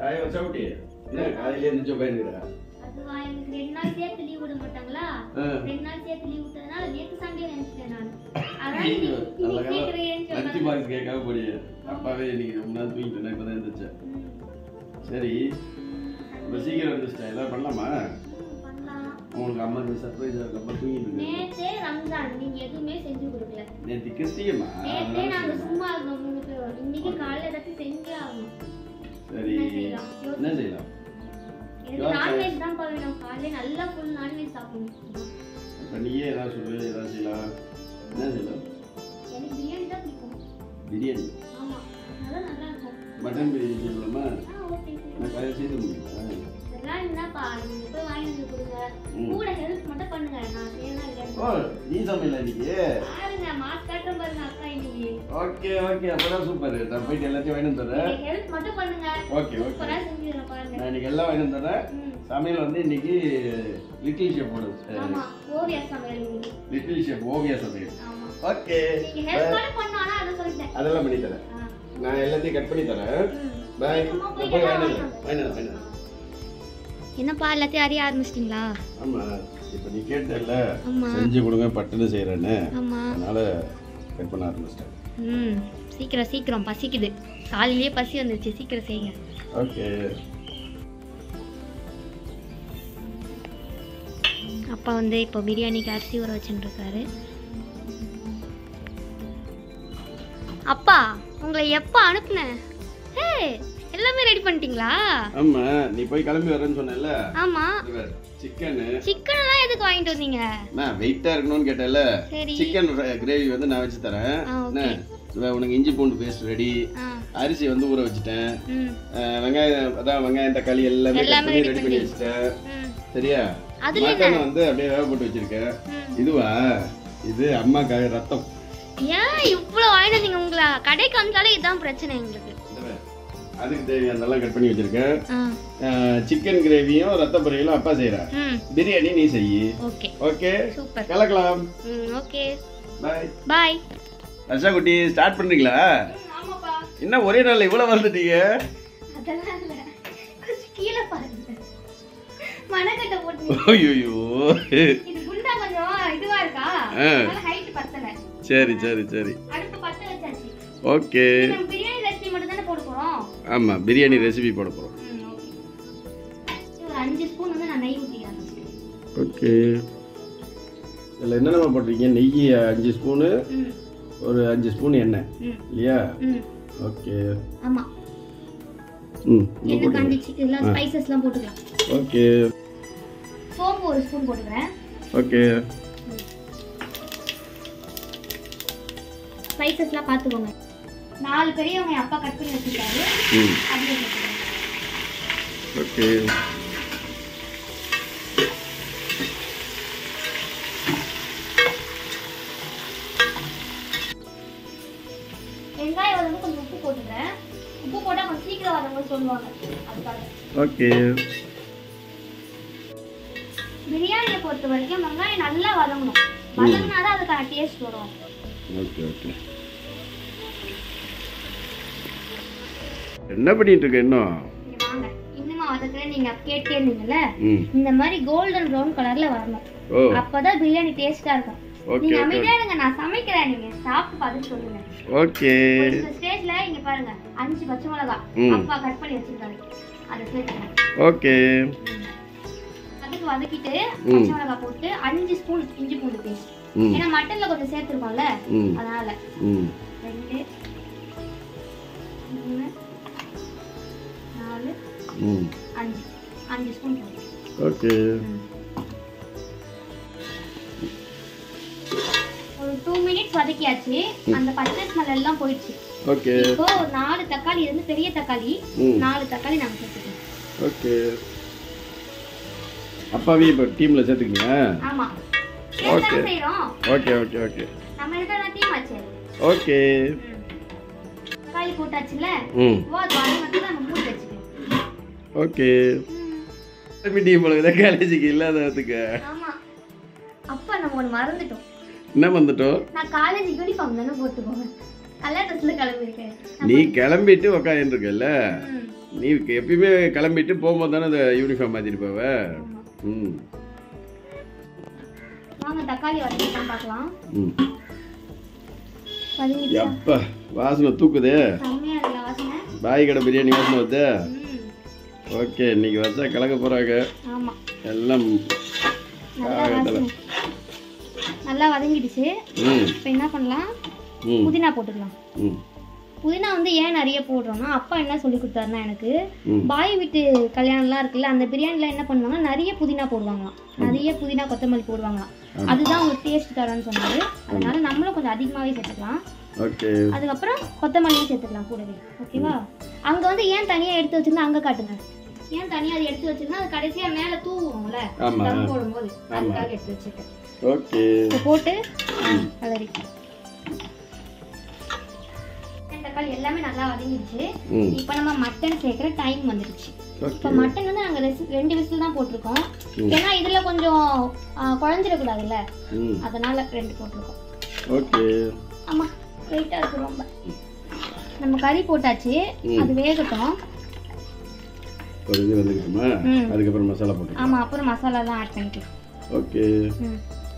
தாய வச்சா விட்டி என்ன காலையில எழுந்திரிச்சு உட்காந்துக்கிறா அதுவா எனக்கு ரெண்டு நாள் சேர்த்து லீவ் விட மாட்டாங்களா ரெண்டு நாள் சேர்த்து லீவ் விட்டதுனால நேத்து சண்டே நினைச்சிட்டேன் நான் அதான் இன்னைக்கு நல்ல இன்னைக்கு கேக்குறேன்னு லஞ்ச் சொன்னாங்க பாக்ஸ் கேட்காம போடி அப்பாவே இன்னைக்கு ரொம்ப நாள் தூங்கிட்டு இப்பதான் இருந்துச்சேன் ம். சரி இப்போ சீக்கிரம் வந்துச்சிட்டேன் ஏதாவது பண்ணலாமா ம், பண்ணலாம் உங்களுக்கு அம்மாவுக்கு சர்ப்ரைஸ் அப்பா தூங்கிட்டு இருக்கு நேத்தே ரம்ஜான் நீங்க எதுவுமே செஞ்சு கொடுக்கல நேற்று கிறிஸ்டியம்மா நேத்தே நாங்க சும்மா இருந்தோம் மூணு பேரும் இன்னைக்கு காலையில ஏதாச்சும் செஞ்சே ஆகணும் சரி என்ன செய்யலாம்? என்ன செய்யலாம் எனக்கு யோசிச்சு. நான்வெஜ் தான் வேணும் காலையில நல்லா ஃபுல் நான்வெஜ் சாப்பிடணும் இப்போ நீயே ஏதாவது சொல்லு ஏதாவது செய்யலாம் என்ன செய்யலாம் எனக்கு பிரியாணி தான் பிடிக்கும் பிரியாணி ஆமா அதெல்லாம் நல்லா இருக்கும் மட்டன் பிரியாணி செய்யலாமா ஆ ஓகே நான் காலையில் செய்து முடியுமா இதெல்லாம் என்னப்பா நீங்க போய் வாங்கி வந்து கொடுங்க ம். கூட ஹெல்ப் மட்டும் பண்ணுங்க நான் செய்யணும் ஓ இல்லைன்னு நீ சமையல இன்னைக்கு பாருங்க மாஸ்க் காட்டுற பாருங்க அக்கா இன்னைக்கு ஓகே ஓகே அப்பதான் சூப்பர் நான் போயிட்டு எல்லாத்தையும் வாங்கி தரேன் நீங்க ஹெல்ப் மட்டும் பண்ணுங்க ஓகே ஓகே சூப்பரா செஞ்சிடலாம் பாருங்க நான் இன்னைக்கு எல்லாம் வாங்கி தரேன் ம். சமையல் வந்து இன்னைக்கு லிட்டில் ஷெஃப் போடுது ஆமா ஓவியா சமையல் இன்னைக்கு. லிட்டில் ஷெஃப் ஓவியா சமையல் ஆமா ஓகே நீங்க ஹெல்ப் மட்டும் பண்ணணும் ஆனா அதை சொல்லிட்டேன் அதெல்லாம் பண்ணி தரேன் ஆ. நான் எல்லாத்தையும் கட் பண்ணி தரேன் ம். பாய் சும்மா நான் போய் போய் எல்லாம் வாங்கி வாங்கிட்டு வாங்கி வாங்கி என்னப்பா எல்லாத்தையும் அறிய ஆரம்பிச்சிட்டீங்களா ஆமா இப்போ நீ கேட்டல ஆமா செஞ்சு கொடுங்க பட்டுன்னு செய்யறேன்னு ஆமா அதனால கட் பண்ண ஆரம்பிச்சிட்டேன் ம் சீக்கிரம் சீக்கிரம் பசிக்குது காலையிலேயே பசி வந்துருச்சு சீக்கிரம் செய்யுங்க ஓகே அப்பா வந்து இப்போ பிரியாணிக்கு அரிசி ஊற வச்சுட்டு இருக்காரு அப்பா உங்களை எப்போ அனுப்புனேன் ஹே எல்லாமே ரெடி பண்ணிட்டீங்களா ஆமா நீ போய் கிளம்பி வரேன்னு சொன்னேன்ல ஆமா சிக்கனு சிக்கன் எல்லாம் எதுக்கு வாங்கிட்டு வந்தீங்க நான் வெயிட்டா இருக்கணும்னு கேட்டேன்ல சரி சிக்கன் கிரேவி வந்து நான் வச்சு தரேன் ஆ, என்ன? ஓகே. இவ உனக்கு இஞ்சி பூண்டு பேஸ்ட் ரெடி ஆ அரிசி வந்து ஊற வச்சுட்டேன் ம் அஹ் வெங்காயம் அதான் வெங்காயம் தக்காளி எல்லாமே cut எல்லாமே பண்ணி ready ரெடி பண்ணி பண்ணி. வச்சுட்டேன் ம் சரியா அதுல மட்டன் வந்து அப்படியே வேக போட்டு வச்சிருக்கேன் ம். இதுவா இது அம்மாக்காக ரத்தம் ஏன் இவ்வளோ வாங்கிட்டு வந்தீங்க உங்களை கடைக்கு வந்தாலே இதுதான் பிரச்சனை எங்களுக்கு இதுவா? அதுக்கு தேவையானதெல்லாம் கட் பண்ணி வச்சிருக்கேன் ஆ சிக்கன் கிரேவியும் ரத்த பொரியலும் அப்பா செய்யறேன் ம் பிரியாணி நீ செய்யி ஓகே ஓகே சூப்பர் கலக்கலாம் ம் ஓகே பாய் பாய் ஹர்ஷா குட்டி ஸ்டார்ட் பண்றீங்களா ஆமாப்பா என்ன ஒரே நாள்ல இவ்வளவு வளர்ந்துட்டீங்க அதெல்லாம் இல்ல கொஞ்சம் கீழே பாருங்க மனக்கட்டை போட்டு ஐயோ இது குண்டா கொஞ்சம் இதுவா இருக்கா ஆ. அதனால ஹைட் பத்தல சரி சரி சரி அடுப்பு பத்த வச்சாச்சு ஓகே நம்ம பிரியாணி ரெசிபி மட்டும் தானே போட போறோம் ஆமா பிரியாணி ரெசிபி போட போறோம் ம், okay. ஒரு அஞ்சு ஸ்பூன் வந்து நான் நெய் ஊற்றிக்கிறேன் ஓகே இதில் என்னென்ன போட்டிருக்கீங்க நெய் அஞ்சு ஸ்பூனு ம் ஒரு அஞ்சு ஸ்பூன் எண்ணெய் ம் இல்லையா ம் ஓகே ஆமா ம் எண்ணெய் காஞ்சிச்சு இதெல்லாம் ஸ்பைசஸ்லாம் போட்டுக்கலாம் ஓகே சோம்பு ஒரு ஸ்பூன் போட்டுக்கிறேன் ஓகே ஸ்பைசஸ்லாம் பார்த்துக்கோங்க நாலு பெரியவங்க என் அப்பா கட் பண்ணி வச்சுருக்காரு ம் அப்படியே போட்டுக்கிறேன் ஓகே வெங்காயம் வந்து கொஞ்சம் உப்பு போட்டுக்கிறேன் உப்பு போட்டால் கொஞ்சம் சீக்கிரம் வரவங்க சொல்லுவாங்க அதுக்காக ஓகே பிரியாணியை பொறுத்த வரைக்கும் வெங்காயம் நல்லா வதங்கணும் வதங்கினாதான் அதுக்கான டேஸ்ட் வரும் ஓகே ஓகே என்ன பண்ணிட்டு இருக்க இன்னும் இங்க வாங்க இன்னுமா வதக்குறேன் நீங்க கேட்டே இருந்தீங்கல்ல ம் இந்த மாதிரி கோல்டன் ப்ரௌன் கலர்ல வரணும் ஓ அப்பதான் பிரியாணி டேஸ்டா இருக்கும் ஓகே நீங்க ஓகே அமைதியா இருங்க நான் சமைக்கிறேன் நீங்க சாப்பிட்டு பார்த்து சொல்லுங்க ஓகே ஒரு இந்த ஸ்டேஜ்ல இங்க பாருங்க அஞ்சு பச்சை மிளகா ம். அப்பா கட் பண்ணி வச்சிருக்காரு அதை சேர்த்துக்கணும் ஓகே அதுக்கு வதக்கிட்டு ம். பச்சை மிளகா போட்டு அஞ்சு ஸ்பூன் இஞ்சி பூண்டு பேஸ்ட் ம் ஏன்னா மட்டன்ல கொஞ்சம் சேர்த்துருக்கோம்ல ம் அதனால ம் ரெண்டு மூணு நாலு ம் அஞ்சு அஞ்சு ஸ்பூன் போடுறேன் ஓகே ஒரு டூ மினிட்ஸ் வதக்கியாச்சு அந்த பச்சை ஸ்மெல் எல்லாம் போயிடுச்சு ஓகே இப்போ ஒரு நாலு தக்காளி இருந்து பெரிய தக்காளி ம் நாலு தக்காளி நாங்க சேர்த்துக்கோம் ஓகே அப்பாவையும் இப்போ டீமில் சேர்த்துக்கங்க ஆமா Okay. சேர்த்தானே செய்றோம் ஓகே ஓகே ஓகே நம்ம இருக்கிற டீம் ஆச்சு ஓகே ம். தக்காளி போட்டாச்சுல ம் ஓ அது வதங்கினதுக்கு நம்ம மூடி வச்சுக்கலாம் ஓகே திரும்பி டீம் தான் காலேஜுக்கு இல்லாததுக்கு ஆமா அப்பா நம்ம ஒன்று மறந்துட்டோம் என்ன வந்துட்டோம் நான் காலேஜ் யூனிஃபார்ம் தானே போட்டு போவேன் கலர் ட்ரெஸ்ல கிளம்பிருக்கேன் நீ கிளம்பிட்டு உக்காந்துருக்கல ம். நீ எப்பயுமே கிளம்பிட்டு போகும்போது தானே இந்த யூனிஃபார்ம் மாற்றிட்டு போவ ஆமா. ம் வாங்க தக்காளி வதக்கிக்கலாம் பார்க்கலாம் ம் வதங்கிட்டு எப்பா வாசனை தூக்குதே செம்மையா இருக்குல்ல வாசனை பாய் கடை பிரியாணி வாசனை வருது ம் ஓகே இன்னைக்கு வச்சா கலக்க போகிறாங்க ஆமா எல்லாம் நல்லா வாசனை நல்லா வதங்கிடுச்சு ம் இப்போ என்ன பண்ணலாம் ம் புதினா போட்டுக்கலாம் ம் புதினா வந்து ஏன் நிறைய போடுறோம்னா அப்பா என்ன சொல்லி கொடுத்தாருன்னா எனக்கு ம். பாய் வீட்டு கல்யாணம்லாம் இருக்குல்ல அந்த பிரியாணில என்ன பண்ணுவாங்கன்னா நிறைய புதினா போடுவாங்களாம் நிறைய புதினா கொத்தமல்லி போடுவாங்களாம் அதுதான் உங்களுக்கு டேஸ்ட் தரேன்னு சொன்னாரு அதனால நம்மளும் கொஞ்சம் அதிகமாகவே சேர்த்துக்கலாம் ஓகே அதுக்கப்புறம் கொத்தமல்லியும் சேர்த்துக்கலாம் கூடவே ஓகேவா அங்க வந்து ஏன் தனியா எடுத்து வச்சிருந்தா அங்க காட்டுங்க ஏன் தனியா அதை எடுத்து வச்சிருந்தா அது கடைசியா மேல தூவுவோம்ல ஆமா. தம் போடும்போது அதுக்காக எடுத்து வச்சிருக்கேன் ஓகே இப்போ போட்டு கலரி தக்காளி எல்லாமே நல்லா வதங்கிடுச்சு ம் இப்போ நம்ம மட்டன் சேர்க்குற டைம் வந்துடுச்சு ஓகே இப்போ மட்டன் வந்து நாங்கள் ரெண்டு விசில் தான் போட்டிருக்கோம் ஏன்னா இதில் கொஞ்சம் ஆ, குழஞ்சிடக்கூடாதுல்ல ம் அதனால ரெண்டு போட்டிருக்கோம் ஓகே ஆமாம் வெயிட்டாக இருக்கு ரொம்ப நம்ம கறி போட்டாச்சு அது வேகட்டும் ஒரு இது வந்துக்கிட்டுமா ம். அதுக்கப்புறம் மசாலா போட்டு ஆமாம் அப்புறம் மசாலாலாம் ஆட் பண்ணிக்கலாம் ஓகே ம்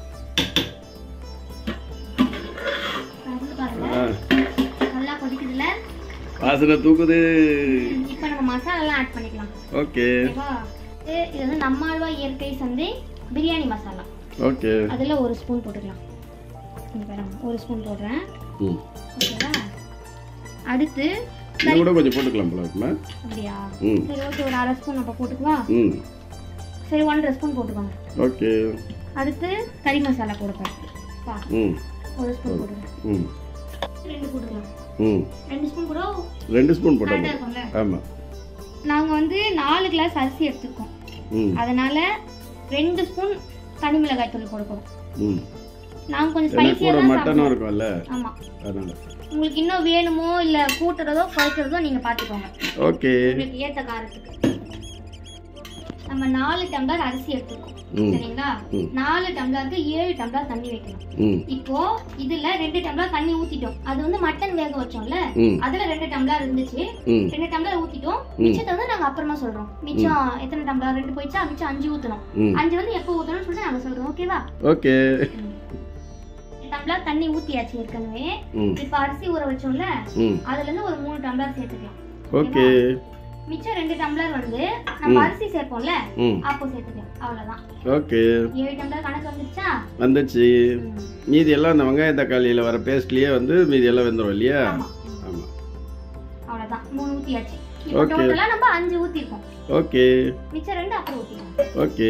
கறந்து பாருங்க ஆ நல்லா கொதிக்குதுல்ல வாசனை தூக்குது இப்போ நம்ம மசாலாலாம் ஆட் பண்ணிக்கலாம் ஓகே ஓகேவா இது இது வந்து நம்மாழ்வா இயற்கை சந்தை பிரியாணி மசாலா ஓகே அதில் ஒரு ஸ்பூன் போட்டுக்கலாம் இங்க பாருங்க ஒரு ஸ்பூன் போடுறேன் ம் ஓகேவா அடுத்து இது கூட கொஞ்சம் போட்டுக்கலாம் போல இருக்குமா அப்படியா ம் சரி ஓகே ஒரு அரை ஸ்பூன் அப்போ போட்டுக்குவா ம் சரி ஒன்றரை ஸ்பூன் போட்டுக்கோங்க ஓகே அடுத்து கறி மசாலா கொடுப்பேன் வா ம் ஒரு ஸ்பூன் போட்டுக்கலாம் ம் ரெண்டு போட்டுக்கலாம் ம் ரெண்டு ஸ்பூன் கூட ரெண்டு ஸ்பூன் போட்டால் கரெக்டாக இருக்கும்ல ஆமாம் நாங்கள் வந்து நாலு கிளாஸ் அரிசி எடுத்துருக்கோம் ம் அதனால ரெண்டு ஸ்பூன் தனி மிளகாய் தூள் போடணும் ம் நாங்கள் கொஞ்சம் ஏன்னா ஸ்பைசியாக கூட தான் மட்டனும் இருக்கும்ல ஆமாம் அதனால உங்களுக்கு இன்னும் வேணுமோ இல்லை கூட்டுறதோ குறைக்கிறதோ நீங்கள் பார்த்துக்கோங்க ஓகே உங்களுக்கு ஏற்ற காரத்துக்கு நம்ம நாலு டம்ளர் அரிசி எடுத்துக்கோம் ம் சரிங்களா ம். நாலு டம்ளருக்கு ஏழு டம்ளர் தண்ணி வைக்கணும் ம் இப்போ இதுல ரெண்டு டம்ளர் தண்ணி ஊத்திட்டோம் அது வந்து மட்டன் வேக வச்சோம்ல ம் அதுல ரெண்டு டம்ளர் இருந்துச்சு ம் ரெண்டு டம்ளர் ஊத்திட்டோம் மிச்சத்தை வந்து நாங்க அப்புறமா சொல்றோம் மிச்சம் எத்தனை டம்ளர் ரெண்டு போயிடுச்சா மிச்சம் அஞ்சு ஊத்தணும் ம் அஞ்சு வந்து எப்போ ஊத்தணும்னு சொல்லிட்டு நாங்க சொல்றோம் ஓகேவா ஓகே டம்ளர் தண்ணி ஊத்தியாச்சு ஏற்கனவே ம் இப்ப அரிசி ஊற வச்சோம்ல ம் அதுல இருந்து ஒரு மூணு டம்ளர் சேர்த்துக்கலாம் ஓகே மிச்சம் ரெண்டு டம்ளர் வந்து நம்ம அரிசி சேர்ப்போம்ல ம் அப்போ சேர்த்துக்கலாம் அவ்வளவுதான் ஓகே ஏழு டம்ளர் கணக்கு வந்துருச்சா வந்துச்சு ம். மீதி எல்லாம் அந்த வெங்காய தக்காளியில் வர பேஸ்ட்லேயே வந்து மீதி எல்லாம் வெந்துடும் இல்லையா ஆமா ஆமாம் அவ்வளவுதான் மூணு ஊத்தியாச்சு இப்போ Okay. டோட்டலா நம்ம அஞ்சு ஊத்திருக்கோம் ஓகே மிச்சம் ரெண்டு அப்புறம் ஊத்திக்கலாம் ஓகே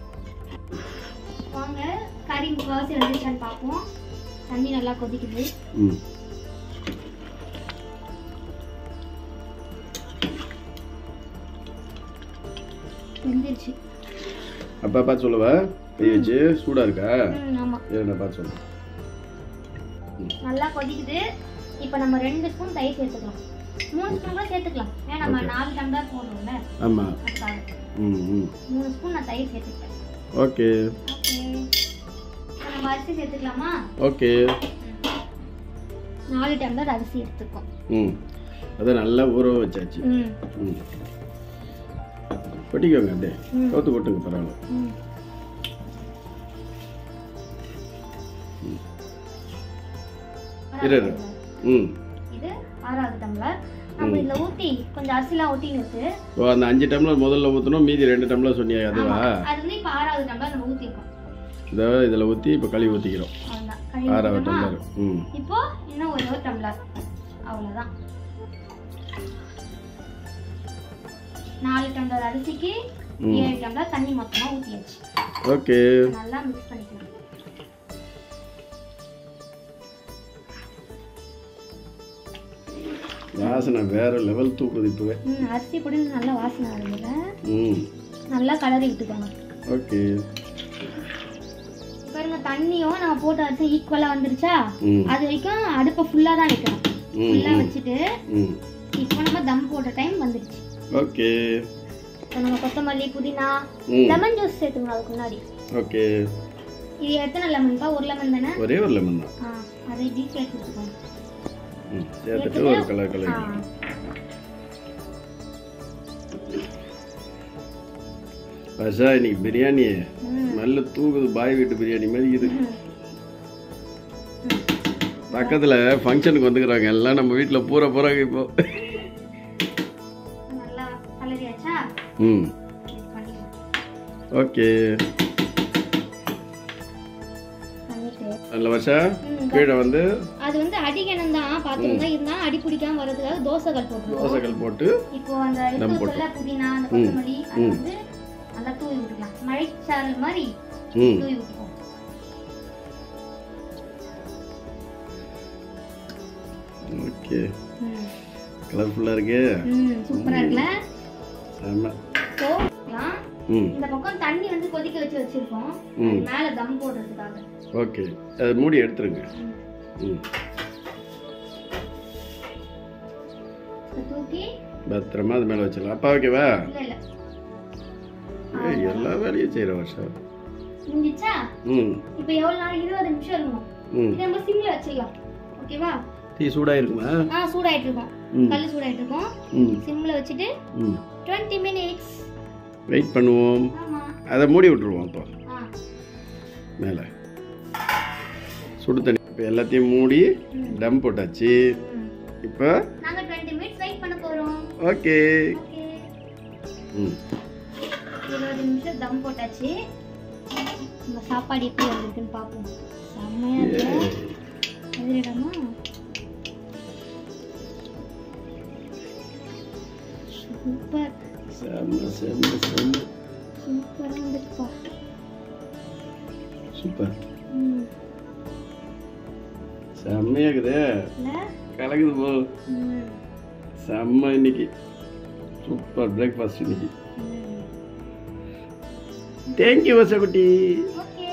வாங்க கறி முக்கால்வாசி வெந்துருச்சான்னு பார்ப்போம் தண்ணி நல்லா கொதிக்குது ம் வெந்துருச்சு அப்பா பார்த்து சொல்லுவா கை வச்சு சூடாக இருக்கா ம் ஆமா இரு, நான் பார்த்து சொல்லுவேன் நல்லா கொதிக்குது இப்போ நம்ம ரெண்டு ஸ்பூன் தயிர் சேர்த்துக்கலாம் மூணு ஸ்பூன் கூட சேர்த்துக்கலாம் ஏன் நம்ம நாலு டம்ளர் போடுறோம்ல ஆமாம் அதுக்காக ம் ம் மூணு ஸ்பூன் நான் தயிர் சேர்த்துக்கிட்டேன் ஓகே ஓகே நம்ம அரிசி சேர்த்துக்கலாமா ஓகே நாலு டம்ளர் அரிசி எடுத்துக்கோம் ம் அதை நல்லா ஊற வச்சாச்சு ம் ம் கொட்டிக்கோங்க அப்படியே ம். கவுத்து போட்டுங்க பரவாயில்ல ம் இரு இரு. ம் இது ஆறாவது டம்ளர் நம்ம இதுல ஊத்தி கொஞ்சம் அரிசிலாம் ஒட்டின்னு இருக்கு ஓ அந்த அஞ்சு டம்ளர் முதல்ல ஊற்றணும் மீதி ரெண்டு டம்ளர் சொன்னியா அதுவா அது வந்து இப்ப ஆறாவது டம்ளர் நம்ம ஊத்திருக்கோம் இதை இதில் ஊற்றி இப்போ கழுவி ஊற்றிக்கிறோம் அவ்வளவுதான் கழுவி ஆறாவது ஊத்திட்டோமா? டம்ளர் ம் இப்போ இன்னும் ஒரு ஒரு டம்ளர் அவ்வளவுதான் நாலு டம்ளர் அரிசிக்கு ம். ஏழு டம்ளர் தண்ணி மொத்தமா ஊத்தியாச்சு ஓகே நல்லா மிக்ஸ் பண்ணிக்கலாம் வாசனை வேற லெவல் தூக்குது இப்போவே ம் அரிசி பொடி நல்லா வாசனை வருதுல்ல ம் நல்லா கலரி விட்டுக்கோங்க ஓகே பாருங்க தண்ணியும் நம்ம போட்ட அரிசி ஈக்குவலா வந்துருச்சா ம் அது வரைக்கும் அடுப்பை ஃபுல்லா தான் வைக்கணும் ம் ஃபுல்லா ம் வச்சுட்டு ம் இப்போ நம்ம தம் போட்ட டைம் வந்துருச்சு ஓகே இப்போ நம்ம கொத்தமல்லி புதினா ம் லெமன் ஜூஸ் சேர்த்துக்கணும் அதுக்கு முன்னாடி ஓகே இது எத்தனை லெமன்ப்பா ஒரு லெமன் தானே ஒரே ஒரு லெமன் தான் ஆ அதை இப்படி சேர்த்து வச்சுக்கோங்க ம் சேர்த்துட்டு ஒரு கலர் கலர் ஆ. பஷா இன்னைக்கு பிரியாணி ம். நல்ல தூக்குது பாய் வீட்டு பிரியாணி மாதிரி இது பக்கத்துல ஃபங்க்ஷனுக்கு வந்துக்கிறாங்க எல்லாம் நம்ம வீட்டில் பூரா போறாங்க இப்போ நல்லா கலரியாச்சா ம் பண்ணிக்கலாம் ஓகே பண்ணிட்டு நல்ல வருஷா ம், கீழே வந்து அது வந்து அடிக்கணும் தான் பார்த்துக்கோங்க இருந்தாலும் அடி பிடிக்காம வர்றதுக்காக தோசைகள் போட்டுருவோம் தோசைகள் போட்டு இப்போ அந்த தம் எடுத்து போட்டு. சொல்ல புதினா அந்த கொத்தமல்லி அது வந்து நல்லா தூவி விட்டுக்கலாம் மழைச்சாரல் மாதிரி ம் தூவி விட்டுக்கோம் ஓகே ம். கலர்ஃபுல்லாக இருக்கு ம் சூப்பரா இருக்குல்ல ஆமாம் போலாம் ம் இந்த பக்கம் தண்ணி வந்து கொதிக்க வச்சு வச்சிருக்கோம் ம். அது மேல தம் போடுறதுக்காக ஓகே அது மூடி எடுத்துருங்க ம். ம் இதை தூக்கி பத்திரமா அது மேலே வச்சிடலாம் அப்பா ஓகேவா இல்ல இல்ல ஏய், எல்லா வேலையும் செய்கிற வருஷம் முடிஞ்சிச்சா ம் இப்போ எவ்வளவு நேரம் இருபது நிமிஷம் இருக்கணும் ம் இதை நம்ம சிம்ல வச்சிடலாம் ஓகேவா டீ சூடாக இருக்குமா ஆ சூடாயிட்டு இருக்கோம் ம் கல் சூடாயிட்டு இருக்கோம் ம் சிம்ல வச்சுட்டு ம் 20 மினிட்ஸ் வெயிட் பண்ணுவோம் ஆமா அதை மூடி விட்டுருவோம் அப்போ ஆ மேலே சுடு தண்ணி இப்போ எல்லாத்தையும் மூடி டம் போட்டாச்சு ம். இப்போ நாங்க 20 மினிட்ஸ் வெயிட் பண்ண போறோம் ஓகே ஓகே ம் இருபது நிமிஷம் தம் போட்டாச்சு நம்ம சாப்பாடு எப்படி வந்திருக்குன்னு பார்ப்போம் செம்மையா இருக்கு எதிரிடமா சூப்பர் செம்ம செம்ம செம்ம சூப்பரா வந்துருப்பா சூப்பர் ம் செம்மையாக்குது இல்ல கலக்குது போ ம் செம்ம இன்னைக்கு சூப்பர் பிரேக்ஃபாஸ்ட் இன்னைக்கு ம் தேங்க்யூ வசகுட்டி ஓகே